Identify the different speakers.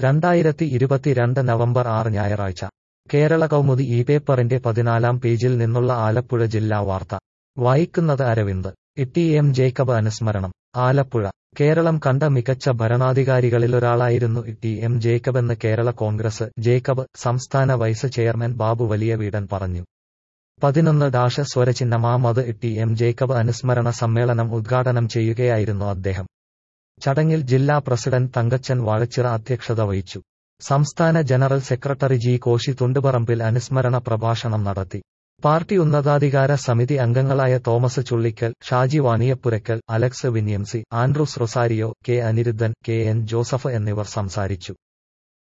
Speaker 1: രണ്ടായിരത്തി ഇരുപത്തിരണ്ട് നവംബർ ആറ് ഞായറാഴ്ച കേരള കൗമുദി ഈ പേപ്പറിന്റെ പതിനാലാം പേജിൽ നിന്നുള്ള ആലപ്പുഴ ജില്ലാ വാർത്ത വായിക്കുന്നത് അരവിന്ദ് ഇട്ടി എം ജേക്കബ് അനുസ്മരണം ആലപ്പുഴ കേരളം കണ്ട മികച്ച ഭരണാധികാരികളിലൊരാളായിരുന്നു ടി എം ജേക്കബെന്ന് കേരള കോൺഗ്രസ് ജേക്കബ് സംസ്ഥാന vice chairman Babu Valiyaveedan പറഞ്ഞു പതിനൊന്ന് ഡാഷ് സ്വരചിഹ്നമാമത് ടി എം ജേക്കബ് അനുസ്മരണ സമ്മേളനം ഉദ്ഘാടനം ചെയ്യുകയായിരുന്നു അദ്ദേഹം ചടങ്ങിൽ ജില്ലാ പ്രസിഡന്റ് തങ്കച്ചൻ വാഴച്ചിറ അധ്യക്ഷത വഹിച്ചു സംസ്ഥാന general secretary G Koshy Thundiparambil അനുസ്മരണ പ്രഭാഷണം നടത്തി പാർട്ടി ഉന്നതാധികാര സമിതി അംഗങ്ങളായ തോമസ് ചുള്ളിക്കൽ ഷാജി വാണിയപ്പുരക്കൽ അലക്സ് വിന്യംസി Andrews Rosario K Aniruddhan K N Joseph എന്നിവർ സംസാരിച്ചു